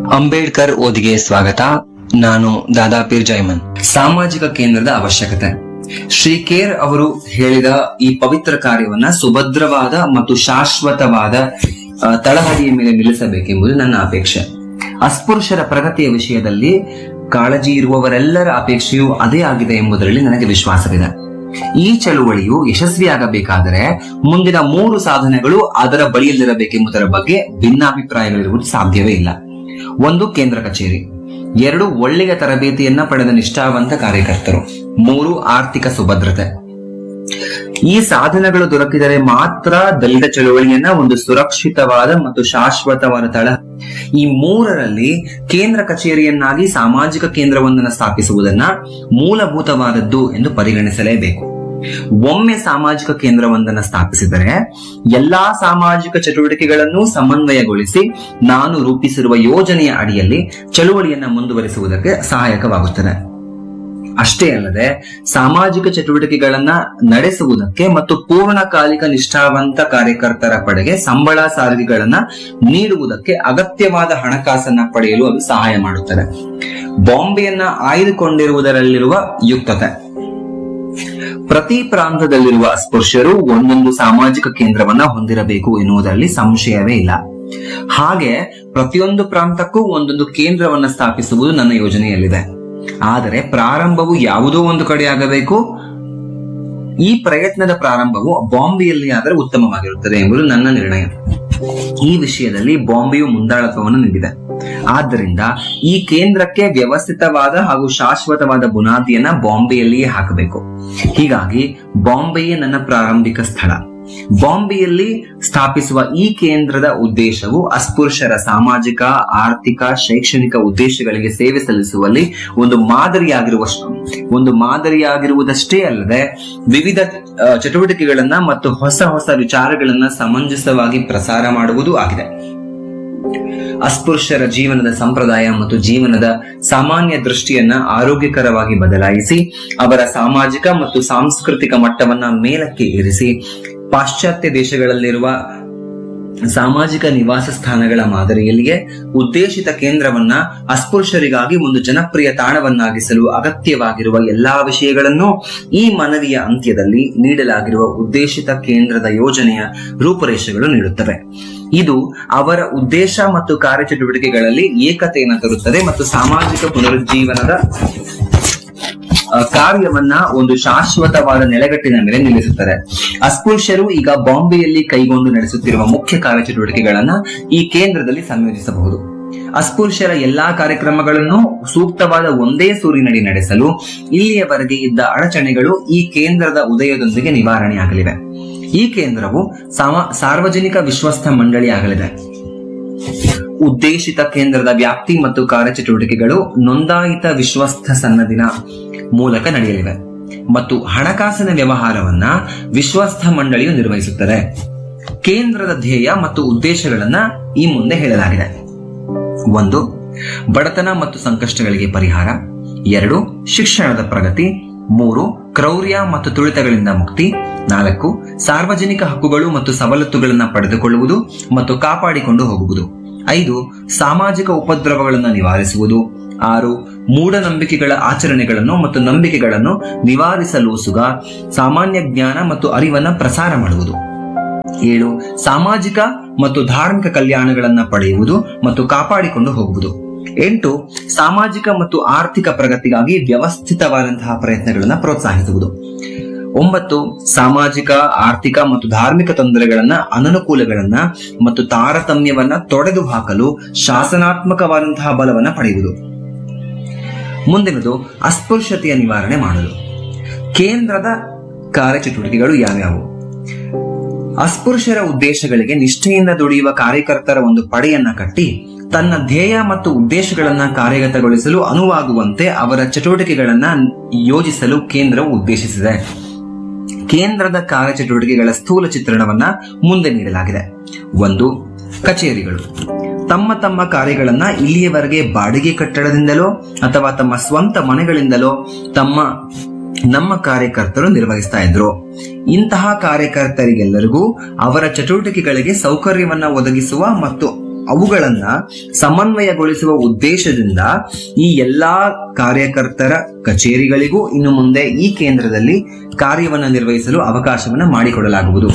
ಅಂಬೇಡ್ಕರ್ ಓದಿಗೆ ಸ್ವಾಗತ ನಾನು ದಾದಾಪೀರ್ ಜೈಮನ್ ಸಾಮಾಜಿಕ ಕೇಂದ್ರದ ಅವಶ್ಯಕತೆ ಶ್ರೀ ಕೇರ್ ಅವರು ಹೇಳಿದ ಈ ಪವಿತ್ರ ಕಾರ್ಯವನ್ನ ಸುಭದ್ರವಾದ ಮತ್ತು ಶಾಶ್ವತವಾದ ಆ, ತಳಹದಿಯ ಮೇಲೆ ನಿಲ್ಲಿಸಬೇಕೆಂಬುದು ನನ್ನ ಅಪೇಕ್ಷೆ ಅಸ್ಪೃಶ್ಯರ ಪ್ರಗತಿಯ ವಿಷಯದಲ್ಲಿ ಕಾಳಜಿ ಇರುವವರೆಲ್ಲರ ಅಪೇಕ್ಷೆಯು ಅದೇ ಆಗಿದೆ ಎಂಬುದರಲ್ಲಿ ನನಗೆ ವಿಶ್ವಾಸವಿದೆ ಈ ಚಳುವಳಿಯು ಯಶಸ್ವಿಯಾಗಬೇಕಾದರೆ ಮುಂದಿನ ಮೂರು ಸಾಧನೆಗಳು ಅದರ ಬಳಿಯಲ್ಲಿರಬೇಕೆಂಬುದರ ಬಗ್ಗೆ ಭಿನ್ನಾಭಿಪ್ರಾಯಗಳಿರುವುದು ಸಾಧ್ಯವೇ ಇಲ್ಲ ಒಂದು ಕೇಂದ್ರ ಕಚೇರಿ ಎರಡು ಒಳ್ಳೆಯ ತರಬೇತಿಯನ್ನ ಪಡೆದ ನಿಷ್ಠಾವಂತ ಕಾರ್ಯಕರ್ತರು ಮೂರು ಆರ್ಥಿಕ ಸುಭದ್ರತೆ ಈ ಸಾಧನಗಳು ದೊರಕಿದರೆ ಮಾತ್ರ ದಲಿತ ಚಳುವಳಿಯನ್ನ ಒಂದು ಸುರಕ್ಷಿತವಾದ ಮತ್ತು ಶಾಶ್ವತವಾದ ತಳ ಈ ಮೂರರಲ್ಲಿ ಕೇಂದ್ರ ಕಚೇರಿಯನ್ನಾಗಿ ಸಾಮಾಜಿಕ ಕೇಂದ್ರವೊಂದನ್ನು ಸ್ಥಾಪಿಸುವುದನ್ನ ಮೂಲಭೂತವಾದದ್ದು ಎಂದು ಪರಿಗಣಿಸಲೇಬೇಕು ಒಮ್ಮೆ ಸಾಮಾಜಿಕ ಕೇಂದ್ರವೊಂದನ್ನು ಸ್ಥಾಪಿಸಿದರೆ ಎಲ್ಲಾ ಸಾಮಾಜಿಕ ಚಟುವಟಿಕೆಗಳನ್ನು ಸಮನ್ವಯಗೊಳಿಸಿ ನಾನು ರೂಪಿಸಿರುವ ಯೋಜನೆಯ ಅಡಿಯಲ್ಲಿ ಚಳುವಳಿಯನ್ನ ಮುಂದುವರಿಸುವುದಕ್ಕೆ ಸಹಾಯಕವಾಗುತ್ತದೆ ಅಷ್ಟೇ ಅಲ್ಲದೆ ಸಾಮಾಜಿಕ ಚಟುವಟಿಕೆಗಳನ್ನ ನಡೆಸುವುದಕ್ಕೆ ಮತ್ತು ಪೂರ್ಣಕಾಲಿಕ ನಿಷ್ಠಾವಂತ ಕಾರ್ಯಕರ್ತರ ಪಡೆಗೆ ಸಂಬಳ ಸಾರಿಗೆಗಳನ್ನ ನೀಡುವುದಕ್ಕೆ ಅಗತ್ಯವಾದ ಹಣಕಾಸನ್ನ ಪಡೆಯಲು ಅದು ಸಹಾಯ ಮಾಡುತ್ತದೆ ಬಾಂಬೆಯನ್ನ ಆಯ್ದುಕೊಂಡಿರುವುದರಲ್ಲಿರುವ ಯುಕ್ತತೆ ಪ್ರತಿ ಪ್ರಾಂತದಲ್ಲಿರುವ ಅಸ್ಪೃಶ್ಯರು ಒಂದೊಂದು ಸಾಮಾಜಿಕ ಕೇಂದ್ರವನ್ನ ಹೊಂದಿರಬೇಕು ಎನ್ನುವುದರಲ್ಲಿ ಸಂಶಯವೇ ಇಲ್ಲ ಹಾಗೆ ಪ್ರತಿಯೊಂದು ಪ್ರಾಂತಕ್ಕೂ ಒಂದೊಂದು ಕೇಂದ್ರವನ್ನ ಸ್ಥಾಪಿಸುವುದು ನನ್ನ ಯೋಜನೆಯಲ್ಲಿದೆ ಆದರೆ ಪ್ರಾರಂಭವು ಯಾವುದೋ ಒಂದು ಕಡೆ ಆಗಬೇಕು ಈ ಪ್ರಯತ್ನದ ಪ್ರಾರಂಭವು ಬಾಂಬೆಯಲ್ಲಿ ಆದರೆ ಉತ್ತಮವಾಗಿರುತ್ತದೆ ಎಂಬುದು ನನ್ನ ನಿರ್ಣಯ ಈ ವಿಷಯದಲ್ಲಿ ಬಾಂಬೆಯು ಮುಂದಾಳತ್ವವನ್ನು ನೀಡಿದೆ ಆದ್ದರಿಂದ ಈ ಕೇಂದ್ರಕ್ಕೆ ವ್ಯವಸ್ಥಿತವಾದ ಹಾಗೂ ಶಾಶ್ವತವಾದ ಬುನಾದಿಯನ್ನ ಬಾಂಬೆಯಲ್ಲಿಯೇ ಹಾಕಬೇಕು ಹೀಗಾಗಿ ಬಾಂಬೆಯೇ ನನ್ನ ಪ್ರಾರಂಭಿಕ ಸ್ಥಳ ಬಾಂಬೆಯಲ್ಲಿ ಸ್ಥಾಪಿಸುವ ಈ ಕೇಂದ್ರದ ಉದ್ದೇಶವು ಅಸ್ಪೃಶ್ಯರ ಸಾಮಾಜಿಕ ಆರ್ಥಿಕ ಶೈಕ್ಷಣಿಕ ಉದ್ದೇಶಗಳಿಗೆ ಸೇವೆ ಸಲ್ಲಿಸುವಲ್ಲಿ ಒಂದು ಮಾದರಿಯಾಗಿರುವ ಒಂದು ಮಾದರಿಯಾಗಿರುವುದಷ್ಟೇ ಅಲ್ಲದೆ ವಿವಿಧ ಆ, ಚಟುವಟಿಕೆಗಳನ್ನ ಮತ್ತು ಹೊಸ ಹೊಸ ವಿಚಾರಗಳನ್ನ ಸಮಂಜಸವಾಗಿ ಪ್ರಸಾರ ಮಾಡುವುದೂ ಆಗಿದೆ ಅಸ್ಪೃಶ್ಯರ ಜೀವನದ ಸಂಪ್ರದಾಯ ಮತ್ತು ಜೀವನದ ಸಾಮಾನ್ಯ ದೃಷ್ಟಿಯನ್ನ ಆರೋಗ್ಯಕರವಾಗಿ ಬದಲಾಯಿಸಿ ಅವರ ಸಾಮಾಜಿಕ ಮತ್ತು ಸಾಂಸ್ಕೃತಿಕ ಮಟ್ಟವನ್ನ ಮೇಲಕ್ಕೆ ಏರಿಸಿ ಪಾಶ್ಚಾತ್ಯ ದೇಶಗಳಲ್ಲಿರುವ ಸಾಮಾಜಿಕ ನಿವಾಸ ಸ್ಥಾನಗಳ ಮಾದರಿಯಲ್ಲಿಯೇ ಉದ್ದೇಶಿತ ಕೇಂದ್ರವನ್ನ ಅಸ್ಪೃಶ್ಯರಿಗಾಗಿ ಒಂದು ಜನಪ್ರಿಯ ತಾಣವನ್ನಾಗಿಸಲು ಅಗತ್ಯವಾಗಿರುವ ಎಲ್ಲಾ ವಿಷಯಗಳನ್ನು ಈ ಮನವಿಯ ಅಂತ್ಯದಲ್ಲಿ ನೀಡಲಾಗಿರುವ ಉದ್ದೇಶಿತ ಕೇಂದ್ರದ ಯೋಜನೆಯ ರೂಪುರೇಷೆಗಳು ನೀಡುತ್ತವೆ ಇದು ಅವರ ಉದ್ದೇಶ ಮತ್ತು ಕಾರ್ಯಚಟುವಟಿಕೆಗಳಲ್ಲಿ ಏಕತೆಯನ್ನು ತರುತ್ತದೆ ಮತ್ತು ಸಾಮಾಜಿಕ ಪುನರುಜ್ಜೀವನದ ಆ, ಕಾರ್ಯವನ್ನ ಒಂದು ಶಾಶ್ವತವಾದ ನೆಲೆಗಟ್ಟಿನ ಮೇಲೆ ನಿಲ್ಲಿಸುತ್ತದೆ ಅಸ್ಪೃಶ್ಯರು ಈಗ ಬಾಂಬೆಯಲ್ಲಿ ಕೈಗೊಂಡು ನಡೆಸುತ್ತಿರುವ ಮುಖ್ಯ ಕಾರ್ಯಚಟುವಟಿಕೆಗಳನ್ನ ಈ ಕೇಂದ್ರದಲ್ಲಿ ಸಂಯೋಜಿಸಬಹುದು ಅಸ್ಪೃಶ್ಯರ ಎಲ್ಲಾ ಕಾರ್ಯಕ್ರಮಗಳನ್ನು ಸೂಕ್ತವಾದ ಒಂದೇ ಸೂರಿನಡಿ ನಡೆಸಲು ಇಲ್ಲಿಯವರೆಗೆ ಇದ್ದ ಅಡಚಣೆಗಳು ಈ ಕೇಂದ್ರದ ಉದಯದೊಂದಿಗೆ ನಿವಾರಣೆಯಾಗಲಿವೆ ಈ ಕೇಂದ್ರವು ಸಾಮ- ಸಾರ್ವಜನಿಕ ವಿಶ್ವಸ್ತ ಮಂಡಳಿ ಆಗಲಿದೆ ಉದ್ದೇಶಿತ ಕೇಂದ್ರದ ವ್ಯಾಪ್ತಿ ಮತ್ತು ಕಾರ್ಯಚಟುವಟಿಕೆಗಳು ನೋಂದಾಯಿತ ವಿಶ್ವಸ್ತ ಸನ್ನದಿನ ಮೂಲಕ ನಡೆಯಲಿವೆ ಮತ್ತು ಹಣಕಾಸಿನ ವ್ಯವಹಾರವನ್ನ ವಿಶ್ವಸ್ತ ಮಂಡಳಿಯು ನಿರ್ವಹಿಸುತ್ತದೆ ಕೇಂದ್ರದ ಧ್ಯೇಯ ಮತ್ತು ಉದ್ದೇಶಗಳನ್ನ ಈ ಮುಂದೆ ಹೇಳಲಾಗಿದೆ ಒಂದು ಬಡತನ ಮತ್ತು ಸಂಕಷ್ಟಗಳಿಗೆ ಪರಿಹಾರ ಎರಡು ಶಿಕ್ಷಣದ ಪ್ರಗತಿ ಮೂರು ಕ್ರೌರ್ಯ ಮತ್ತು ತುಳಿತಗಳಿಂದ ಮುಕ್ತಿ ನಾಲ್ಕು ಸಾರ್ವಜನಿಕ ಹಕ್ಕುಗಳು ಮತ್ತು ಸವಲತ್ತುಗಳನ್ನು ಪಡೆದುಕೊಳ್ಳುವುದು ಮತ್ತು ಕಾಪಾಡಿಕೊಂಡು ಹೋಗುವುದು ಐದು ಸಾಮಾಜಿಕ ಉಪದ್ರವಗಳನ್ನು ನಿವಾರಿಸುವುದು ಆರು ಮೂಢನಂಬಿಕೆಗಳ ಆಚರಣೆಗಳನ್ನು ಮತ್ತು ನಂಬಿಕೆಗಳನ್ನು ನಿವಾರಿಸಲು ಸುಗ ಸಾಮಾನ್ಯ ಜ್ಞಾನ ಮತ್ತು ಅರಿವನ್ನ ಪ್ರಸಾರ ಮಾಡುವುದು ಏಳು ಸಾಮಾಜಿಕ ಮತ್ತು ಧಾರ್ಮಿಕ ಕಲ್ಯಾಣಗಳನ್ನ ಪಡೆಯುವುದು ಮತ್ತು ಕಾಪಾಡಿಕೊಂಡು ಹೋಗುವುದು ಎಂಟು ಸಾಮಾಜಿಕ ಮತ್ತು ಆರ್ಥಿಕ ಪ್ರಗತಿಗಾಗಿ ವ್ಯವಸ್ಥಿತವಾದಂತಹ ಪ್ರಯತ್ನಗಳನ್ನ ಪ್ರೋತ್ಸಾಹಿಸುವುದು ಒಂಬತ್ತು ಸಾಮಾಜಿಕ ಆರ್ಥಿಕ ಮತ್ತು ಧಾರ್ಮಿಕ ತೊಂದರೆಗಳನ್ನ ಅನನುಕೂಲಗಳನ್ನ ಮತ್ತು ತಾರತಮ್ಯವನ್ನ ತೊಡೆದು ಹಾಕಲು ಶಾಸನಾತ್ಮಕವಾದಂತಹ ಬಲವನ್ನ ಪಡೆಯುವುದು ಮುಂದಿನದು ಅಸ್ಪೃಶ್ಯತೆಯ ನಿವಾರಣೆ ಮಾಡಲು ಕೇಂದ್ರದ ಕಾರ್ಯಚಟುವಟಿಕೆಗಳು ಯಾವ್ಯಾವು ಅಸ್ಪೃಶ್ಯರ ಉದ್ದೇಶಗಳಿಗೆ ನಿಷ್ಠೆಯಿಂದ ದುಡಿಯುವ ಕಾರ್ಯಕರ್ತರ ಒಂದು ಪಡೆಯನ್ನ ಕಟ್ಟಿ ತನ್ನ ಧ್ಯೇಯ ಮತ್ತು ಉದ್ದೇಶಗಳನ್ನ ಕಾರ್ಯಗತಗೊಳಿಸಲು ಅನುವಾಗುವಂತೆ ಅವರ ಚಟುವಟಿಕೆಗಳನ್ನ ಯೋಜಿಸಲು ಕೇಂದ್ರವು ಉದ್ದೇಶಿಸಿದೆ ಕೇಂದ್ರದ ಕಾರ್ಯಚಟುವಟಿಕೆಗಳ ಸ್ಥೂಲ ಚಿತ್ರಣವನ್ನ ಮುಂದೆ ನೀಡಲಾಗಿದೆ ಒಂದು ಕಚೇರಿಗಳು ತಮ್ಮ ತಮ್ಮ ಕಾರ್ಯಗಳನ್ನ ಇಲ್ಲಿಯವರೆಗೆ ಬಾಡಿಗೆ ಕಟ್ಟಡದಿಂದಲೋ ಅಥವಾ ತಮ್ಮ ಸ್ವಂತ ಮನೆಗಳಿಂದಲೋ ತಮ್ಮ ನಮ್ಮ ಕಾರ್ಯಕರ್ತರು ನಿರ್ವಹಿಸ್ತಾ ಇದ್ರು ಇಂತಹ ಕಾರ್ಯಕರ್ತರಿಗೆಲ್ಲರಿಗೂ ಅವರ ಚಟುವಟಿಕೆಗಳಿಗೆ ಸೌಕರ್ಯವನ್ನ ಒದಗಿಸುವ ಮತ್ತು ಅವುಗಳನ್ನ ಸಮನ್ವಯಗೊಳಿಸುವ ಉದ್ದೇಶದಿಂದ ಈ ಎಲ್ಲಾ ಕಾರ್ಯಕರ್ತರ ಕಚೇರಿಗಳಿಗೂ ಇನ್ನು ಮುಂದೆ ಈ ಕೇಂದ್ರದಲ್ಲಿ ಕಾರ್ಯವನ್ನ ನಿರ್ವಹಿಸಲು ಅವಕಾಶವನ್ನ ಮಾಡಿಕೊಡಲಾಗುವುದು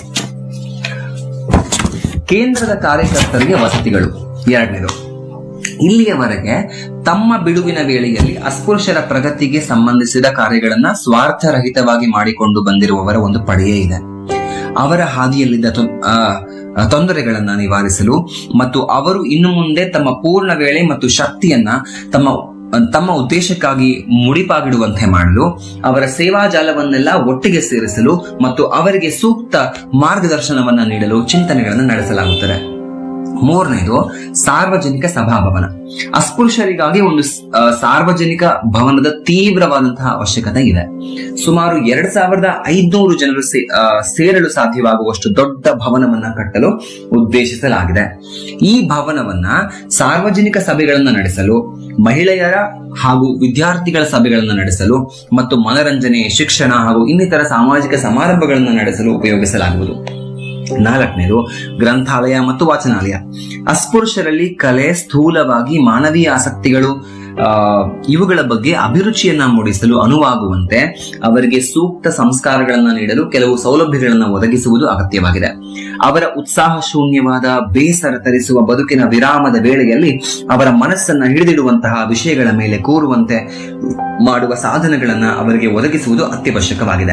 ಕೇಂದ್ರದ ಕಾರ್ಯಕರ್ತರಿಗೆ ವಸತಿಗಳು ಎರಡನೇದು ಇಲ್ಲಿಯವರೆಗೆ ತಮ್ಮ ಬಿಡುವಿನ ವೇಳೆಯಲ್ಲಿ ಅಸ್ಪೃಶ್ಯರ ಪ್ರಗತಿಗೆ ಸಂಬಂಧಿಸಿದ ಕಾರ್ಯಗಳನ್ನ ಸ್ವಾರ್ಥರಹಿತವಾಗಿ ಮಾಡಿಕೊಂಡು ಬಂದಿರುವವರ ಒಂದು ಪಡೆಯೇ ಇದೆ ಅವರ ಹಾದಿಯಲ್ಲಿದ್ದ ತೊಂ- ಆ, ಆ, ತೊಂದರೆಗಳನ್ನ ನಿವಾರಿಸಲು ಮತ್ತು ಅವರು ಇನ್ನು ಮುಂದೆ ತಮ್ಮ ಪೂರ್ಣ ವೇಳೆ ಮತ್ತು ಶಕ್ತಿಯನ್ನ ತಮ್ಮ ತಮ್ಮ ಉದ್ದೇಶಕ್ಕಾಗಿ ಮುಡಿಪಾಗಿಡುವಂತೆ ಮಾಡಲು ಅವರ ಸೇವಾ ಜಾಲವನ್ನೆಲ್ಲ ಒಟ್ಟಿಗೆ ಸೇರಿಸಲು ಮತ್ತು ಅವರಿಗೆ ಸೂಕ್ತ ಮಾರ್ಗದರ್ಶನವನ್ನ ನೀಡಲು ಚಿಂತನೆಗಳನ್ನು ನಡೆಸಲಾಗುತ್ತದೆ ಮೂರನೇದು ಸಾರ್ವಜನಿಕ ಸಭಾಭವನ ಅಸ್ಪೃಶ್ಯರಿಗಾಗಿ ಒಂದು ಸ್- ಆ, ಸಾರ್ವಜನಿಕ ಭವನದ ತೀವ್ರವಾದಂತಹ ಅವಶ್ಯಕತೆ ಇದೆ ಸುಮಾರು ಎರಡ್ ಸಾವಿರದ ಐದ್ನೂರು ಜನರು ಸೇ- ಆ, ಸೇರಲು ಸಾಧ್ಯವಾಗುವಷ್ಟು ದೊಡ್ಡ ಭವನವನ್ನ ಕಟ್ಟಲು ಉದ್ದೇಶಿಸಲಾಗಿದೆ ಈ ಭವನವನ್ನ ಸಾರ್ವಜನಿಕ ಸಭೆಗಳನ್ನ ನಡೆಸಲು ಮಹಿಳೆಯರ ಹಾಗೂ ವಿದ್ಯಾರ್ಥಿಗಳ ಸಭೆಗಳನ್ನು ನಡೆಸಲು ಮತ್ತು ಮನರಂಜನೆ ಶಿಕ್ಷಣ ಹಾಗೂ ಇನ್ನಿತರ ಸಾಮಾಜಿಕ ಸಮಾರಂಭಗಳನ್ನು ನಡೆಸಲು ಉಪಯೋಗಿಸಲಾಗುವುದು ನಾಲ್ಕನೇದು ಗ್ರಂಥಾಲಯ ಮತ್ತು ವಾಚನಾಲಯ ಅಸ್ಪೃಶ್ಯರಲ್ಲಿ ಕಲೆ ಸ್ಥೂಲವಾಗಿ ಮಾನವೀಯ ಆಸಕ್ತಿಗಳು ಆ, ಇವುಗಳ ಬಗ್ಗೆ ಅಭಿರುಚಿಯನ್ನ ಮೂಡಿಸಲು ಅನುವಾಗುವಂತೆ ಅವರಿಗೆ ಸೂಕ್ತ ಸಂಸ್ಕಾರಗಳನ್ನ ನೀಡಲು ಕೆಲವು ಸೌಲಭ್ಯಗಳನ್ನು ಒದಗಿಸುವುದು ಅಗತ್ಯವಾಗಿದೆ ಅವರ ಉತ್ಸಾಹ ಶೂನ್ಯವಾದ ಬೇಸರ ತರಿಸುವ ಬದುಕಿನ ವಿರಾಮದ ವೇಳೆಯಲ್ಲಿ ಅವರ ಮನಸ್ಸನ್ನ ಹಿಡಿದಿಡುವಂತಹ ವಿಷಯಗಳ ಮೇಲೆ ಕೂರುವಂತೆ ಮಾಡುವ ಸಾಧನಗಳನ್ನ ಅವರಿಗೆ ಒದಗಿಸುವುದು ಅತ್ಯವಶ್ಯಕವಾಗಿದೆ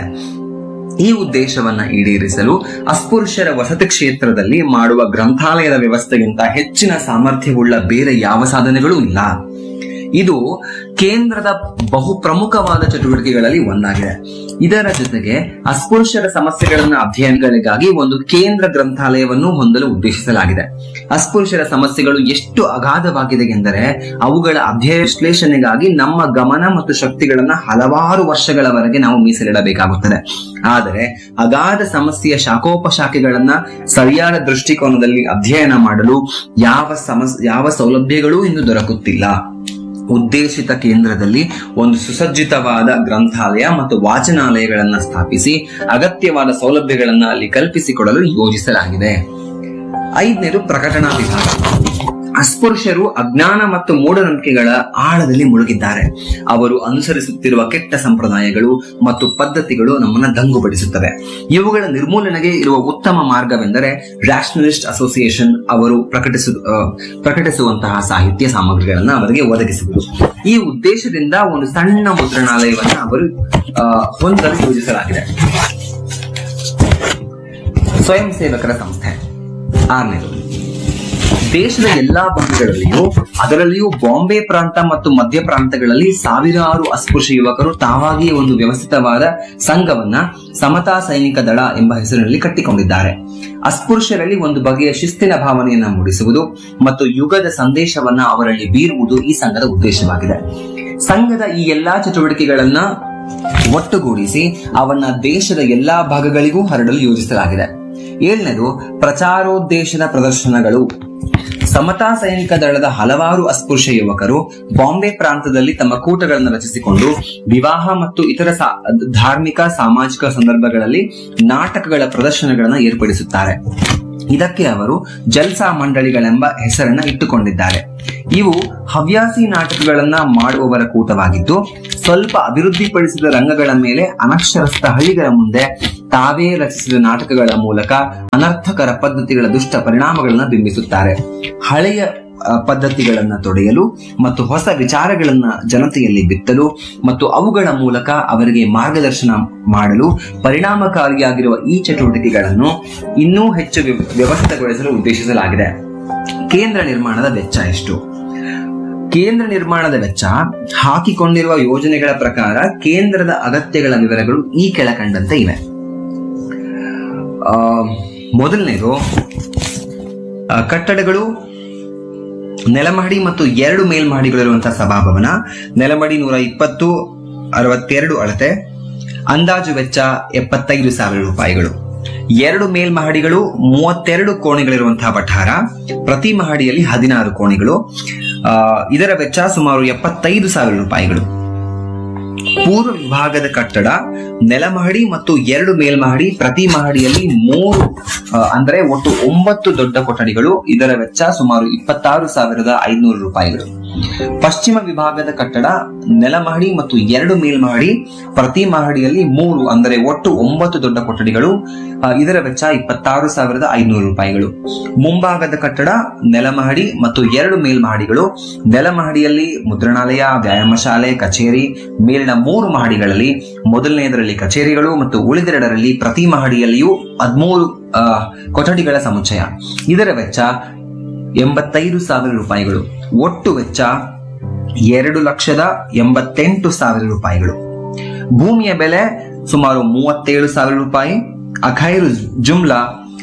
ಈ ಉದ್ದೇಶವನ್ನ ಈಡೇರಿಸಲು ಅಸ್ಪೃಶ್ಯರ ವಸತಿ ಕ್ಷೇತ್ರದಲ್ಲಿ ಮಾಡುವ ಗ್ರಂಥಾಲಯದ ವ್ಯವಸ್ಥೆಗಿಂತ ಹೆಚ್ಚಿನ ಸಾಮರ್ಥ್ಯವುಳ್ಳ ಬೇರೆ ಯಾವ ಸಾಧನೆಗಳೂ ಇಲ್ಲ ಇದು ಕೇಂದ್ರದ ಬಹು ಪ್ರಮುಖವಾದ ಚಟುವಟಿಕೆಗಳಲ್ಲಿ ಒಂದಾಗಿದೆ ಇದರ ಜೊತೆಗೆ ಅಸ್ಪೃಶ್ಯರ ಸಮಸ್ಯೆಗಳನ್ನ ಅಧ್ಯಯನಗಳಿಗಾಗಿ ಒಂದು ಕೇಂದ್ರ ಗ್ರಂಥಾಲಯವನ್ನು ಹೊಂದಲು ಉದ್ದೇಶಿಸಲಾಗಿದೆ ಅಸ್ಪೃಶ್ಯರ ಸಮಸ್ಯೆಗಳು ಎಷ್ಟು ಅಗಾಧವಾಗಿದೆ ಎಂದರೆ ಅವುಗಳ ಅಧ್ಯಯ ವಿಶ್ಲೇಷಣೆಗಾಗಿ ನಮ್ಮ ಗಮನ ಮತ್ತು ಶಕ್ತಿಗಳನ್ನ ಹಲವಾರು ವರ್ಷಗಳವರೆಗೆ ನಾವು ಮೀಸಲಿಡಬೇಕಾಗುತ್ತದೆ ಆದರೆ ಅಗಾಧ ಸಮಸ್ಯೆಯ ಶಾಖೋಪಶಾಖೆಗಳನ್ನ ಸರಿಯಾದ ದೃಷ್ಟಿಕೋನದಲ್ಲಿ ಅಧ್ಯಯನ ಮಾಡಲು ಯಾವ ಸಮಸ್ ಯಾವ ಸೌಲಭ್ಯಗಳೂ ಇನ್ನು ದೊರಕುತ್ತಿಲ್ಲ ಉದ್ದೇಶಿತ ಕೇಂದ್ರದಲ್ಲಿ ಒಂದು ಸುಸಜ್ಜಿತವಾದ ಗ್ರಂಥಾಲಯ ಮತ್ತು ವಾಚನಾಲಯಗಳನ್ನ ಸ್ಥಾಪಿಸಿ ಅಗತ್ಯವಾದ ಸೌಲಭ್ಯಗಳನ್ನ ಅಲ್ಲಿ ಕಲ್ಪಿಸಿಕೊಡಲು ಯೋಜಿಸಲಾಗಿದೆ ಐದನೇದು ಪ್ರಕಟಣಾ ವಿಭಾಗ ಅಸ್ಪೃಶ್ಯರು ಅಜ್ಞಾನ ಮತ್ತು ಮೂಢನಂಬಿಕೆಗಳ ಆಳದಲ್ಲಿ ಮುಳುಗಿದ್ದಾರೆ ಅವರು ಅನುಸರಿಸುತ್ತಿರುವ ಕೆಟ್ಟ ಸಂಪ್ರದಾಯಗಳು ಮತ್ತು ಪದ್ಧತಿಗಳು ನಮ್ಮನ್ನ ದಂಗುಬಡಿಸುತ್ತವೆ ಇವುಗಳ ನಿರ್ಮೂಲನೆಗೆ ಇರುವ ಉತ್ತಮ ಮಾರ್ಗವೆಂದರೆ ರ್ಯಾಷನಲಿಸ್ಟ್ ಅಸೋಸಿಯೇಷನ್ ಅವರು ಪ್ರಕಟಿಸು ಆ, ಪ್ರಕಟಿಸುವಂತಹ ಸಾಹಿತ್ಯ ಸಾಮಗ್ರಿಗಳನ್ನ ಅವರಿಗೆ ಒದಗಿಸುವುದು ಈ ಉದ್ದೇಶದಿಂದ ಒಂದು ಸಣ್ಣ ಮುದ್ರಣಾಲಯವನ್ನ ಅವರು ಆ, ಹೊಂದಲು ಯೋಜಿಸಲಾಗಿದೆ ಸ್ವಯಂ ಸೇವಕರ ಸಂಸ್ಥೆ ಆರನೇದು ದೇಶದ ಎಲ್ಲಾ ಭಾಗಗಳಲ್ಲಿಯೂ ಅದರಲ್ಲಿಯೂ ಬಾಂಬೆ ಪ್ರಾಂತ ಮತ್ತು ಮಧ್ಯ ಪ್ರಾಂತಗಳಲ್ಲಿ ಸಾವಿರಾರು ಅಸ್ಪೃಶ್ಯ ಯುವಕರು ತಾವಾಗಿಯೇ ಒಂದು ವ್ಯವಸ್ಥಿತವಾದ ಸಂಘವನ್ನ ಸಮತಾ ಸೈನಿಕ ದಳ ಎಂಬ ಹೆಸರಿನಲ್ಲಿ ಕಟ್ಟಿಕೊಂಡಿದ್ದಾರೆ ಅಸ್ಪೃಶ್ಯರಲ್ಲಿ ಒಂದು ಬಗೆಯ ಶಿಸ್ತಿನ ಭಾವನೆಯನ್ನ ಮೂಡಿಸುವುದು ಮತ್ತು ಯುಗದ ಸಂದೇಶವನ್ನ ಅವರಲ್ಲಿ ಬೀರುವುದು ಈ ಸಂಘದ ಉದ್ದೇಶವಾಗಿದೆ ಸಂಘದ ಈ ಎಲ್ಲಾ ಚಟುವಟಿಕೆಗಳನ್ನ ಒಟ್ಟುಗೂಡಿಸಿ ಅವನ್ನ ದೇಶದ ಎಲ್ಲಾ ಭಾಗಗಳಿಗೂ ಹರಡಲು ಯೋಜಿಸಲಾಗಿದೆ ಏಳನೇದು ಪ್ರಚಾರೋದ್ದೇಶದ ಪ್ರದರ್ಶನಗಳು ಸಮತಾ ಸೈನಿಕ ದಳದ ಹಲವಾರು ಅಸ್ಪೃಶ್ಯ ಯುವಕರು ಬಾಂಬೆ ಪ್ರಾಂತದಲ್ಲಿ ತಮ್ಮ ಕೂಟಗಳನ್ನು ರಚಿಸಿಕೊಂಡು ವಿವಾಹ ಮತ್ತು ಇತರ ಸಾ- ಧಾರ್ಮಿಕ ಸಾಮಾಜಿಕ ಸಂದರ್ಭಗಳಲ್ಲಿ ನಾಟಕಗಳ ಪ್ರದರ್ಶನಗಳನ್ನು ಏರ್ಪಡಿಸುತ್ತಾರೆ ಇದಕ್ಕೆ ಅವರು ಜಲ್ಸಾ ಮಂಡಳಿಗಳೆಂಬ ಹೆಸರನ್ನ ಇಟ್ಟುಕೊಂಡಿದ್ದಾರೆ ಇವು ಹವ್ಯಾಸಿ ನಾಟಕಗಳನ್ನ ಮಾಡುವವರ ಕೂಟವಾಗಿದ್ದು ಸ್ವಲ್ಪ ಅಭಿವೃದ್ಧಿಪಡಿಸಿದ ರಂಗಗಳ ಮೇಲೆ ಅನಕ್ಷರಸ್ಥ ಹಳ್ಳಿಗಳ ಮುಂದೆ ತಾವೇ ರಚಿಸಿದ ನಾಟಕಗಳ ಮೂಲಕ ಅನರ್ಥಕರ ಪದ್ಧತಿಗಳ ದುಷ್ಟ ಪರಿಣಾಮಗಳನ್ನ ಬಿಂಬಿಸುತ್ತಾರೆ ಹಳೆಯ ಆ, ಪದ್ಧತಿಗಳನ್ನ ತೊಡೆಯಲು ಮತ್ತು ಹೊಸ ವಿಚಾರಗಳನ್ನ ಜನತೆಯಲ್ಲಿ ಬಿತ್ತಲು ಮತ್ತು ಅವುಗಳ ಮೂಲಕ ಅವರಿಗೆ ಮಾರ್ಗದರ್ಶನ ಮಾಡಲು ಪರಿಣಾಮಕಾರಿಯಾಗಿರುವ ಈ ಚಟುವಟಿಕೆಗಳನ್ನು ಇನ್ನೂ ಹೆಚ್ಚು ವ್ಯವ- ವ್ಯವಸ್ಥಿತಗೊಳಿಸಲು ಉದ್ದೇಶಿಸಲಾಗಿದೆ ಕೇಂದ್ರ ನಿರ್ಮಾಣದ ವೆಚ್ಚ ಎಷ್ಟು ಕೇಂದ್ರ ನಿರ್ಮಾಣದ ವೆಚ್ಚ ಹಾಕಿಕೊಂಡಿರುವ ಯೋಜನೆಗಳ ಪ್ರಕಾರ ಕೇಂದ್ರದ ಅಗತ್ಯಗಳ ವಿವರಗಳು ಈ ಕೆಳಕಂಡಂತೆ ಇವೆ ಆ, ಮೊದಲನೇದು ಆ, ಕಟ್ಟಡಗಳು ನೆಲಮಹಡಿ ಮತ್ತು ಎರಡು ಮೇಲ್ಮಹಡಿಗಳಿರುವಂತಹ ಸಭಾಭವನ ನೆಲಮಹಡಿ ನೂರ ಇಪ್ಪತ್ತು ಅರವತ್ತೆರಡು ಅಳತೆ ಅಂದಾಜು ವೆಚ್ಚ ಎಪ್ಪತ್ತೈದು ಸಾವಿರ ರೂಪಾಯಿಗಳು ಎರಡು ಮೇಲ್ಮಹಡಿಗಳು ಮೂವತ್ತೆರಡು ಕೋಣೆಗಳಿರುವಂತಹ ವಠಾರ ಪ್ರತಿ ಮಹಡಿಯಲ್ಲಿ ಹದಿನಾರು ಕೋಣೆಗಳು ಆ, ಇದರ ವೆಚ್ಚ ಸುಮಾರು ಎಪ್ಪತ್ತೈದು ಸಾವಿರ ರೂಪಾಯಿಗಳು ಪೂರ್ವ ವಿಭಾಗದ ಕಟ್ಟಡ ನೆಲಮಹಡಿ ಮತ್ತು ಎರಡು ಮೇಲ್ಮಹಡಿ ಪ್ರತಿ ಮಹಡಿಯಲ್ಲಿ ಮೂರು ಆ, ಅಂದ್ರೆ ಒಟ್ಟು ಒಂಬತ್ತು ದೊಡ್ಡ ಕೊಠಡಿಗಳು ಇದರ ವೆಚ್ಚ ಸುಮಾರು ಇಪ್ಪತ್ತಾರು ಸಾವಿರದ ಐನೂರು ರೂಪಾಯಿಗಳು ಪಶ್ಚಿಮ ವಿಭಾಗದ ಕಟ್ಟಡ ನೆಲಮಹಡಿ ಮತ್ತು ಎರಡು ಮೇಲ್ಮಹಡಿ ಪ್ರತಿ ಮಹಡಿಯಲ್ಲಿ ಮೂರು ಅಂದರೆ ಒಟ್ಟು ಒಂಬತ್ತು ದೊಡ್ಡ ಕೊಠಡಿಗಳು ಆ, ಇದರ ವೆಚ್ಚ ಇಪ್ಪತ್ತಾರು ಸಾವಿರದ ಐನೂರು ರೂಪಾಯಿಗಳು ಮುಂಭಾಗದ ಕಟ್ಟಡ ನೆಲಮಹಡಿ ಮತ್ತು ಎರಡು ಮೇಲ್ಮಹಡಿಗಳು ನೆಲಮಹಡಿಯಲ್ಲಿ ಮುದ್ರಣಾಲಯ ವ್ಯಾಯಾಮ ಶಾಲೆ ಕಚೇರಿ ಮೇಲಿನ ಮೂರು ಮಹಡಿಗಳಲ್ಲಿ ಮೊದಲನೆಯದರಲ್ಲಿ ಕಚೇರಿಗಳು ಮತ್ತು ಉಳಿದೆರಡರಲ್ಲಿ ಪ್ರತಿ ಮಹಡಿಯಲ್ಲಿಯೂ ಹದಿಮೂರು ಆ, ಕೊಠಡಿಗಳ ಸಮುಚ್ಚಯ ಇದರ ವೆಚ್ಚ ಎಂಬತ್ತೈದು ಸಾವಿರ ರೂಪಾಯಿಗಳು ಒಟ್ಟು ವೆಚ್ಚ ಎರಡು ಲಕ್ಷದ ಎಂಬತ್ತೆಂಟು ಸಾವಿರ ರೂಪಾಯಿಗಳು ಭೂಮಿಯ ಬೆಲೆ ಸುಮಾರು ಮೂವತ್ತೇಳು ಸಾವಿರ ರೂಪಾಯಿ ಅಖೈರು ಜುಮ್ಲಾ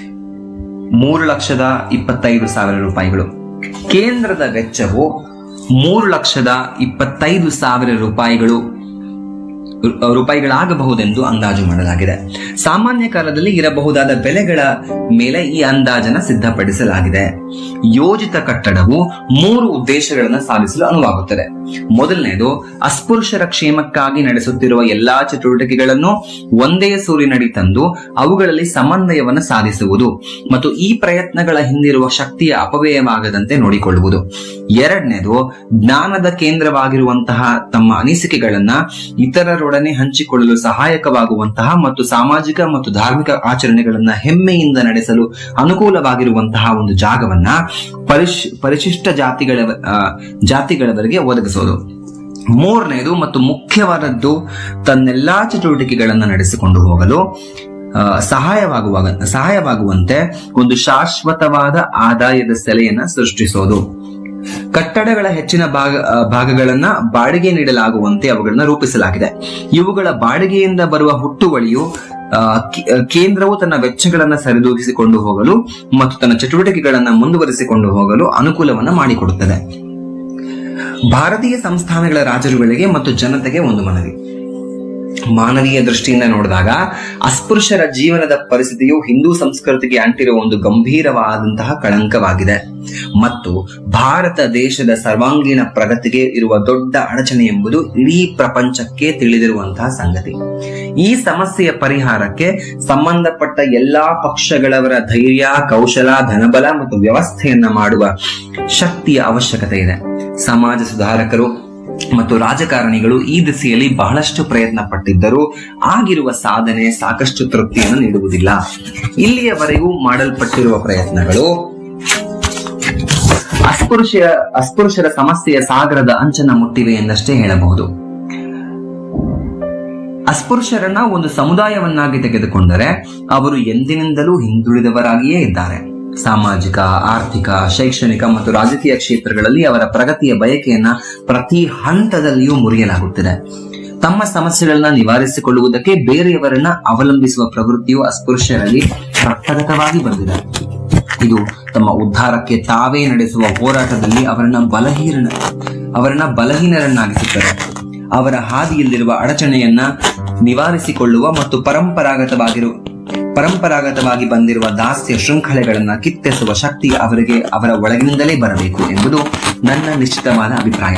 ಮೂರು ಲಕ್ಷದ ಇಪ್ಪತ್ತೈದು ಸಾವಿರ ರೂಪಾಯಿಗಳು ಕೇಂದ್ರದ ವೆಚ್ಚವು ಮೂರು ಲಕ್ಷದ ಇಪ್ಪತ್ತೈದು ಸಾವಿರ ರೂಪಾಯಿಗಳು ರು- ರೂಪಾಯಿಗಳಾಗಬಹುದೆಂದು ಅಂದಾಜು ಮಾಡಲಾಗಿದೆ ಸಾಮಾನ್ಯ ಕಾಲದಲ್ಲಿ ಇರಬಹುದಾದ ಬೆಲೆಗಳ ಮೇಲೆ ಈ ಅಂದಾಜನ ಸಿದ್ಧಪಡಿಸಲಾಗಿದೆ ಯೋಜಿತ ಕಟ್ಟಡವು ಮೂರು ಉದ್ದೇಶಗಳನ್ನು ಸಾಧಿಸಲು ಅನುವಾಗುತ್ತದೆ ಮೊದಲನೆಯದು ಅಸ್ಪೃಶ್ಯರ ಕ್ಷೇಮಕ್ಕಾಗಿ ನಡೆಸುತ್ತಿರುವ ಎಲ್ಲಾ ಚಟುವಟಿಕೆಗಳನ್ನು ಒಂದೇ ಸೂರಿನಡಿ ತಂದು ಅವುಗಳಲ್ಲಿ ಸಮನ್ವಯವನ್ನು ಸಾಧಿಸುವುದು ಮತ್ತು ಈ ಪ್ರಯತ್ನಗಳ ಹಿಂದಿರುವ ಶಕ್ತಿಯ ಅಪವ್ಯಯವಾಗದಂತೆ ನೋಡಿಕೊಳ್ಳುವುದು ಎರಡನೇದು ಜ್ಞಾನದ ಕೇಂದ್ರವಾಗಿರುವಂತಹ ತಮ್ಮ ಅನಿಸಿಕೆಗಳನ್ನ ಇತರರೊಡನೆ ಹಂಚಿಕೊಳ್ಳಲು ಸಹಾಯಕವಾಗುವಂತಹ ಮತ್ತು ಸಾಮಾಜಿಕ ಮತ್ತು ಧಾರ್ಮಿಕ ಆಚರಣೆಗಳನ್ನ ಹೆಮ್ಮೆಯಿಂದ ನಡೆಸಲು ಅನುಕೂಲವಾಗಿರುವಂತಹ ಒಂದು ಜಾಗವನ್ನ ಪರಿಶ್ ಪರಿಶಿಷ್ಟ ಜಾತಿಗಳ ಆ, ಜಾತಿಗಳವರೆಗೆ ಒದಗಿಸೋದು ಮೂರನೇದು ಮತ್ತು ಮುಖ್ಯವಾದದ್ದು ತನ್ನೆಲ್ಲಾ ಚಟುವಟಿಕೆಗಳನ್ನು ನಡೆಸಿಕೊಂಡು ಹೋಗಲು ಆ, ಸಹಾಯವಾಗುವಾಗ ಸಹಾಯವಾಗುವಂತೆ ಒಂದು ಶಾಶ್ವತವಾದ ಆದಾಯದ ಸೆಲೆಯನ್ನ ಸೃಷ್ಟಿಸೋದು ಕಟ್ಟಡಗಳ ಹೆಚ್ಚಿನ ಭಾಗ ಆ, ಭಾಗಗಳನ್ನ ಬಾಡಿಗೆ ನೀಡಲಾಗುವಂತೆ ಅವುಗಳನ್ನ ರೂಪಿಸಲಾಗಿದೆ ಇವುಗಳ ಬಾಡಿಗೆಯಿಂದ ಬರುವ ಹುಟ್ಟುವಳಿಯು ಆ, ಕೇ- ಆ, ಕೇಂದ್ರವು ತನ್ನ ವೆಚ್ಚಗಳನ್ನ ಸರಿದೂಗಿಸಿಕೊಂಡು ಹೋಗಲು ಮತ್ತು ತನ್ನ ಚಟುವಟಿಕೆಗಳನ್ನ ಮುಂದುವರಿಸಿಕೊಂಡು ಹೋಗಲು ಅನುಕೂಲವನ್ನ ಮಾಡಿಕೊಡುತ್ತದೆ ಭಾರತೀಯ ಸಂಸ್ಥಾನಗಳ ರಾಜರುಗಳಿಗೆ ಮತ್ತು ಜನತೆಗೆ ಒಂದು ಮನವಿ ಮಾನವೀಯ ದೃಷ್ಟಿಯಿಂದ ನೋಡಿದಾಗ ಅಸ್ಪೃಶ್ಯರ ಜೀವನದ ಪರಿಸ್ಥಿತಿಯು ಹಿಂದೂ ಸಂಸ್ಕೃತಿಗೆ ಅಂಟಿರುವ ಒಂದು ಗಂಭೀರವಾದಂತಹ ಕಳಂಕವಾಗಿದೆ ಮತ್ತು ಭಾರತ ದೇಶದ ಸರ್ವಾಂಗೀಣ ಪ್ರಗತಿಗೆ ಇರುವ ದೊಡ್ಡ ಅಡಚಣೆ ಎಂಬುದು ಇಡೀ ಪ್ರಪಂಚಕ್ಕೆ ತಿಳಿದಿರುವಂತಹ ಸಂಗತಿ ಈ ಸಮಸ್ಯೆಯ ಪರಿಹಾರಕ್ಕೆ ಸಂಬಂಧಪಟ್ಟ ಎಲ್ಲಾ ಪಕ್ಷಗಳವರ ಧೈರ್ಯ ಕೌಶಲ ಧನಬಲ ಮತ್ತು ವ್ಯವಸ್ಥೆಯನ್ನ ಮಾಡುವ ಶಕ್ತಿಯ ಅವಶ್ಯಕತೆ ಇದೆ ಸಮಾಜ ಸುಧಾರಕರು ಮತ್ತು ರಾಜಕಾರಣಿಗಳು ಈ ದಿಸೆಯಲ್ಲಿ ಬಹಳಷ್ಟು ಪ್ರಯತ್ನ ಪಟ್ಟಿದ್ದರೂ ಆಗಿರುವ ಸಾಧನೆ ಸಾಕಷ್ಟು ತೃಪ್ತಿಯನ್ನು ನೀಡುವುದಿಲ್ಲ ಇಲ್ಲಿಯವರೆಗೂ ಮಾಡಲ್ಪಟ್ಟಿರುವ ಪ್ರಯತ್ನಗಳು ಅಸ್ಪೃಶ್ಯ ಅಸ್ಪೃಶ್ಯರ ಸಮಸ್ಯೆಯ ಸಾಗರದ ಅಂಚನ್ನ ಮುಟ್ಟಿವೆ ಎಂದಷ್ಟೇ ಹೇಳಬಹುದು ಅಸ್ಪೃಶ್ಯರನ್ನ ಒಂದು ಸಮುದಾಯವನ್ನಾಗಿ ತೆಗೆದುಕೊಂಡರೆ ಅವರು ಎಂದಿನಿಂದಲೂ ಹಿಂದುಳಿದವರಾಗಿಯೇ ಇದ್ದಾರೆ ಸಾಮಾಜಿಕ ಆರ್ಥಿಕ ಶೈಕ್ಷಣಿಕ ಮತ್ತು ರಾಜಕೀಯ ಕ್ಷೇತ್ರಗಳಲ್ಲಿ ಅವರ ಪ್ರಗತಿಯ ಬಯಕೆಯನ್ನ ಪ್ರತಿ ಹಂತದಲ್ಲಿಯೂ ಮುರಿಯಲಾಗುತ್ತಿದೆ ತಮ್ಮ ಸಮಸ್ಯೆಗಳನ್ನ ನಿವಾರಿಸಿಕೊಳ್ಳುವುದಕ್ಕೆ ಬೇರೆಯವರನ್ನ ಅವಲಂಬಿಸುವ ಪ್ರವೃತ್ತಿಯು ಅಸ್ಪೃಶ್ಯರಲ್ಲಿ ರಕ್ತಗತವಾಗಿ ಬಂದಿದೆ ಇದು ತಮ್ಮ ಉದ್ಧಾರಕ್ಕೆ ತಾವೇ ನಡೆಸುವ ಹೋರಾಟದಲ್ಲಿ ಅವರನ್ನ ಬಲಹೀನ ಅವರನ್ನ ಬಲಹೀನರನ್ನಾಗಿಸುತ್ತದೆ ಅವರ ಹಾದಿಯಲ್ಲಿರುವ ಅಡಚಣೆಯನ್ನ ನಿವಾರಿಸಿಕೊಳ್ಳುವ ಮತ್ತು ಪರಂಪರಾಗತವಾಗಿರುವ ಪರಂಪರಾಗತವಾಗಿ ಬಂದಿರುವ ದಾಸ್ಯ ಶೃಂಖಲೆಗಳನ್ನ ಕಿತ್ತೆಸುವ ಶಕ್ತಿ ಅವರಿಗೆ ಅವರ ಒಳಗಿನಿಂದಲೇ ಬರಬೇಕು ಎಂಬುದು ನನ್ನ ನಿಶ್ಚಿತವಾದ ಅಭಿಪ್ರಾಯ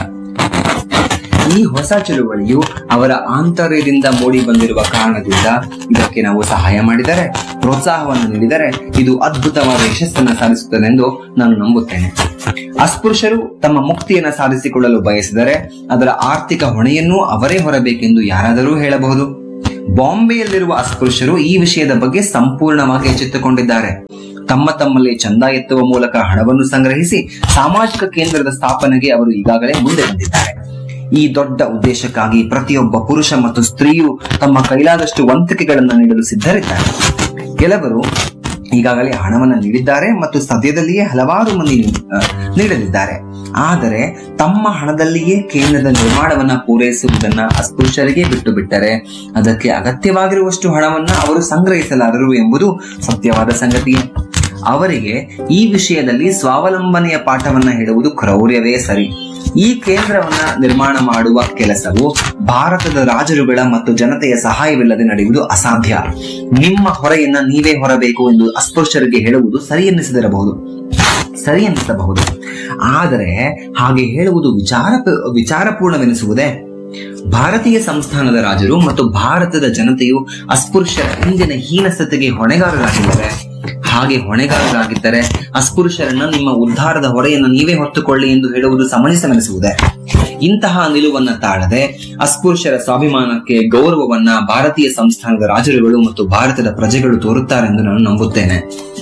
ಈ ಹೊಸ ಚಳುವಳಿಯು ಅವರ ಆಂತರ್ಯದಿಂದ ಮೂಡಿ ಬಂದಿರುವ ಕಾರಣದಿಂದ ಇದಕ್ಕೆ ನಾವು ಸಹಾಯ ಮಾಡಿದರೆ ಪ್ರೋತ್ಸಾಹವನ್ನು ನೀಡಿದರೆ ಇದು ಅದ್ಭುತವಾದ ಯಶಸ್ಸನ್ನು ಸಾಧಿಸುತ್ತದೆ ಎಂದು ನಾನು ನಂಬುತ್ತೇನೆ ಅಸ್ಪೃಶ್ಯರು ತಮ್ಮ ಮುಕ್ತಿಯನ್ನು ಸಾಧಿಸಿಕೊಳ್ಳಲು ಬಯಸಿದರೆ ಅದರ ಆರ್ಥಿಕ ಹೊಣೆಯನ್ನೂ ಅವರೇ ಹೊರಬೇಕೆಂದು ಯಾರಾದರೂ ಹೇಳಬಹುದು ಬಾಂಬೆಯಲ್ಲಿರುವ ಅಸ್ಪೃಶ್ಯರು ಈ ವಿಷಯದ ಬಗ್ಗೆ ಸಂಪೂರ್ಣವಾಗಿ ಎಚ್ಚೆತ್ತುಕೊಂಡಿದ್ದಾರೆ ತಮ್ಮ ತಮ್ಮಲ್ಲಿ ಚಂದ ಎತ್ತುವ ಮೂಲಕ ಹಣವನ್ನು ಸಂಗ್ರಹಿಸಿ ಸಾಮಾಜಿಕ ಕೇಂದ್ರದ ಸ್ಥಾಪನೆಗೆ ಅವರು ಈಗಾಗಲೇ ಮುಂದೆ ಬಂದಿದ್ದಾರೆ ಈ ದೊಡ್ಡ ಉದ್ದೇಶಕ್ಕಾಗಿ ಪ್ರತಿಯೊಬ್ಬ ಪುರುಷ ಮತ್ತು ಸ್ತ್ರೀಯು ತಮ್ಮ ಕೈಲಾದಷ್ಟು ವಂತಿಕೆಗಳನ್ನು ನೀಡಲು ಸಿದ್ಧರಿದ್ದಾರೆ ಕೆಲವರು ಈಗಾಗಲೇ ಹಣವನ್ನು ನೀಡಿದ್ದಾರೆ ಮತ್ತು ಸದ್ಯದಲ್ಲಿಯೇ ಹಲವಾರು ಮಂದಿ ಆ, ನೀಡಲಿದ್ದಾರೆ ಆದರೆ ತಮ್ಮ ಹಣದಲ್ಲಿಯೇ ಕೇಂದ್ರದ ನಿರ್ಮಾಣವನ್ನ ಪೂರೈಸುವುದನ್ನ ಅಸ್ಪೃಶ್ಯರಿಗೆ ಬಿಟ್ಟು ಬಿಟ್ಟರೆ ಅದಕ್ಕೆ ಅಗತ್ಯವಾಗಿರುವಷ್ಟು ಹಣವನ್ನ ಅವರು ಸಂಗ್ರಹಿಸಲಾರರು ಎಂಬುದು ಸತ್ಯವಾದ ಸಂಗತಿಯೇ ಅವರಿಗೆ ಈ ವಿಷಯದಲ್ಲಿ ಸ್ವಾವಲಂಬನೆಯ ಪಾಠವನ್ನ ಹೇಳುವುದು ಕ್ರೌರ್ಯವೇ ಸರಿ ಈ ಕೇಂದ್ರವನ್ನ ನಿರ್ಮಾಣ ಮಾಡುವ ಕೆಲಸವು ಭಾರತದ ರಾಜರುಗಳ ಮತ್ತು ಜನತೆಯ ಸಹಾಯವಿಲ್ಲದೆ ನಡೆಯುವುದು ಅಸಾಧ್ಯ ನಿಮ್ಮ ಹೊರೆಯನ್ನ ನೀವೇ ಹೊರಬೇಕು ಎಂದು ಅಸ್ಪೃಶ್ಯರಿಗೆ ಹೇಳುವುದು ಸರಿ ಎನ್ನಿಸದಿರಬಹುದು ಸರಿ ಎನ್ನಿಸಬಹುದು ಆದರೆ ಹಾಗೆ ಹೇಳುವುದು ವಿಚಾರ ವಿಚಾರಪೂರ್ಣವೆನಿಸುವುದೇ ಭಾರತೀಯ ಸಂಸ್ಥಾನದ ರಾಜರು ಮತ್ತು ಭಾರತದ ಜನತೆಯು ಅಸ್ಪೃಶ್ಯರ ಹಿಂದಿನ ಹೀನಸ್ಥತೆಗೆ ಹೊಣೆಗಾರರಾಗಿದ್ದಾರೆ ಹಾಗೆ ಹೊಣೆಗಾರರಾಗಿದ್ದರೆ ಅಸ್ಪೃಶ್ಯರನ್ನ ನಿಮ್ಮ ಉದ್ಧಾರದ ಹೊರೆಯನ್ನು ನೀವೇ ಹೊತ್ತುಕೊಳ್ಳಿ ಎಂದು ಹೇಳುವುದು ಸಮಂಜಸವೆನಿಸುವುದೇ ಇಂತಹ ನಿಲುವನ್ನ ತಾಳದೆ ಅಸ್ಪೃಶ್ಯರ ಸ್ವಾಭಿಮಾನಕ್ಕೆ ಗೌರವವನ್ನ ಭಾರತೀಯ ಸಂಸ್ಥಾನದ ರಾಜರುಗಳು ಮತ್ತು ಭಾರತದ ಪ್ರಜೆಗಳು ತೋರುತ್ತಾರೆಂದು ನಾನು ನಂಬುತ್ತೇನೆ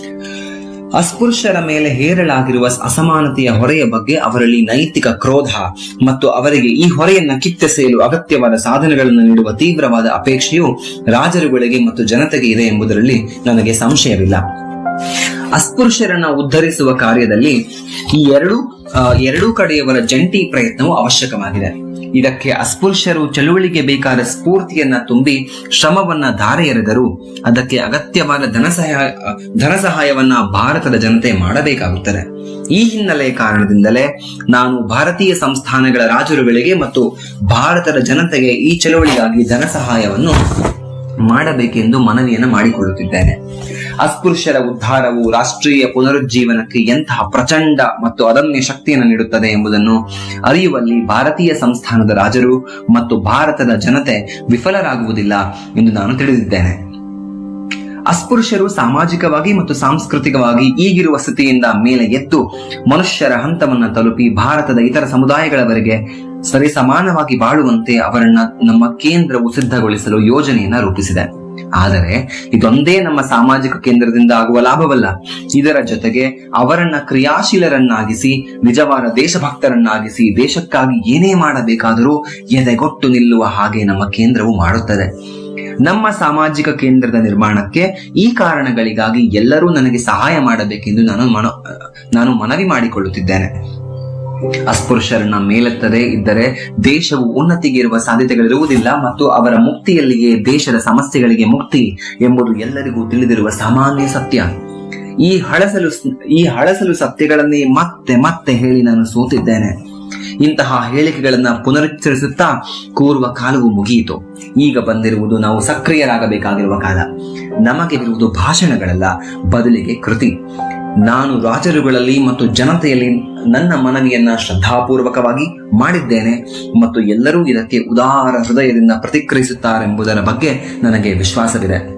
ಅಸ್ಪೃಶ್ಯರ ಮೇಲೆ ಹೇರಲಾಗಿರುವ ಅಸಮಾನತೆಯ ಹೊರೆಯ ಬಗ್ಗೆ ಅವರಲ್ಲಿ ನೈತಿಕ ಕ್ರೋಧ ಮತ್ತು ಅವರಿಗೆ ಈ ಹೊರೆಯನ್ನ ಕಿತ್ತೆಸೆಯಲು ಅಗತ್ಯವಾದ ಸಾಧನಗಳನ್ನು ನೀಡುವ ತೀವ್ರವಾದ ಅಪೇಕ್ಷೆಯು ರಾಜರುಗಳಿಗೆ ಮತ್ತು ಜನತೆಗೆ ಇದೆ ಎಂಬುದರಲ್ಲಿ ನನಗೆ ಸಂಶಯವಿಲ್ಲ ಅಸ್ಪೃಶ್ಯರನ್ನ ಉದ್ಧರಿಸುವ ಕಾರ್ಯದಲ್ಲಿ ಈ ಎರಡೂ ಆ, ಎರಡೂ ಕಡೆಯವರ ಜಂಟಿ ಪ್ರಯತ್ನವು ಅವಶ್ಯಕವಾಗಿದೆ ಇದಕ್ಕೆ ಅಸ್ಪೃಶ್ಯರು ಚಳುವಳಿಗೆ ಬೇಕಾದ ಸ್ಫೂರ್ತಿಯನ್ನ ತುಂಬಿ ಶ್ರಮವನ್ನ ಧಾರೆ ಎರೆದರೂ ಅದಕ್ಕೆ ಅಗತ್ಯವಾದ ಧನ ಸಹಾಯ ಧನ ಸಹಾಯವನ್ನ ಭಾರತದ ಜನತೆ ಮಾಡಬೇಕಾಗುತ್ತದೆ ಈ ಹಿನ್ನೆಲೆಯ ಕಾರಣದಿಂದಲೇ ನಾನು ಭಾರತೀಯ ಸಂಸ್ಥಾನಗಳ ರಾಜರುಗಳಿಗೆ ಮತ್ತು ಭಾರತದ ಜನತೆಗೆ ಈ ಚಳುವಳಿಗಾಗಿ ಧನ ಸಹಾಯವನ್ನು ಮಾಡಬೇಕೆಂದು ಮನವಿಯನ್ನು ಮಾಡಿಕೊಳ್ಳುತ್ತಿದ್ದೇನೆ ಅಸ್ಪೃಶ್ಯರ ಉದ್ಧಾರವು ರಾಷ್ಟ್ರೀಯ ಪುನರುಜ್ಜೀವನಕ್ಕೆ ಎಂತಹ ಪ್ರಚಂಡ ಮತ್ತು ಅದಮ್ಯ ಶಕ್ತಿಯನ್ನು ನೀಡುತ್ತದೆ ಎಂಬುದನ್ನು ಅರಿಯುವಲ್ಲಿ ಭಾರತೀಯ ಸಂಸ್ಥಾನದ ರಾಜರು ಮತ್ತು ಭಾರತದ ಜನತೆ ವಿಫಲರಾಗುವುದಿಲ್ಲ ಎಂದು ನಾನು ತಿಳಿದಿದ್ದೇನೆ ಅಸ್ಪೃಶ್ಯರು ಸಾಮಾಜಿಕವಾಗಿ ಮತ್ತು ಸಾಂಸ್ಕೃತಿಕವಾಗಿ ಈಗಿರುವ ಸ್ಥಿತಿಯಿಂದ ಮೇಲೆ ಎದ್ದು ಮನುಷ್ಯರ ಹಂತವನ್ನ ತಲುಪಿ ಭಾರತದ ಇತರ ಸಮುದಾಯಗಳವರೆಗೆ ಸರಿ ಸಮಾನವಾಗಿ ಬಾಳುವಂತೆ ಅವರನ್ನ ನಮ್ಮ ಕೇಂದ್ರವು ಸಿದ್ಧಗೊಳಿಸಲು ಯೋಜನೆಯನ್ನ ರೂಪಿಸಿದೆ ಆದರೆ ಇದೊಂದೇ ನಮ್ಮ ಸಾಮಾಜಿಕ ಕೇಂದ್ರದಿಂದ ಆಗುವ ಲಾಭವಲ್ಲ ಇದರ ಜೊತೆಗೆ ಅವರನ್ನ ಕ್ರಿಯಾಶೀಲರನ್ನಾಗಿಸಿ ನಿಜವಾದ ದೇಶಭಕ್ತರನ್ನಾಗಿಸಿ ದೇಶಕ್ಕಾಗಿ ಏನೇ ಮಾಡಬೇಕಾದರೂ ಎದೆಗೊಟ್ಟು ನಿಲ್ಲುವ ಹಾಗೆ ನಮ್ಮ ಕೇಂದ್ರವು ಮಾಡುತ್ತದೆ ನಮ್ಮ ಸಾಮಾಜಿಕ ಕೇಂದ್ರದ ನಿರ್ಮಾಣಕ್ಕೆ ಈ ಕಾರಣಗಳಿಗಾಗಿ ಎಲ್ಲರೂ ನನಗೆ ಸಹಾಯ ಮಾಡಬೇಕೆಂದು ನಾನು ಮನ ನಾನು ಮನವಿ ಮಾಡಿಕೊಳ್ಳುತ್ತಿದ್ದೇನೆ ಅಸ್ಪೃಶ್ಯರನ್ನ ಮೇಲೆತ್ತದೆ ಇದ್ದರೆ ದೇಶವು ಉನ್ನತಿಗೆ ಇರುವ ಸಾಧ್ಯತೆಗಳಿರುವುದಿಲ್ಲ ಮತ್ತು ಅವರ ಮುಕ್ತಿಯಲ್ಲಿಯೇ ದೇಶದ ಸಮಸ್ಯೆಗಳಿಗೆ ಮುಕ್ತಿ ಎಂಬುದು ಎಲ್ಲರಿಗೂ ತಿಳಿದಿರುವ ಸಾಮಾನ್ಯ ಸತ್ಯ ಈ ಹಳಸಲು ಈ ಹಳಸಲು ಸತ್ಯಗಳನ್ನೇ ಮತ್ತೆ ಮತ್ತೆ ಹೇಳಿ ನಾನು ಸೋತಿದ್ದೇನೆ ಇಂತಹ ಹೇಳಿಕೆಗಳನ್ನ ಪುನರುಚ್ಚರಿಸುತ್ತಾ ಕೂರುವ ಕಾಲವು ಮುಗಿಯಿತು ಈಗ ಬಂದಿರುವುದು ನಾವು ಸಕ್ರಿಯರಾಗಬೇಕಾಗಿರುವ ಕಾಲ ನಮಗೆ ಇರುವುದು ಭಾಷಣಗಳಲ್ಲ ಬದಲಿಗೆ ಕೃತಿ ನಾನು ರಾಜರುಗಳಲ್ಲಿ ಮತ್ತು ಜನತೆಯಲ್ಲಿ ನನ್ನ ಮನವಿಯನ್ನ ಶ್ರದ್ಧಾಪೂರ್ವಕವಾಗಿ ಮಾಡಿದ್ದೇನೆ ಮತ್ತು ಎಲ್ಲರೂ ಇದಕ್ಕೆ ಉದಾರ ಹೃದಯದಿಂದ ಪ್ರತಿಕ್ರಿಯಿಸುತ್ತಾರೆಂಬುದರ ಬಗ್ಗೆ ನನಗೆ ವಿಶ್ವಾಸವಿದೆ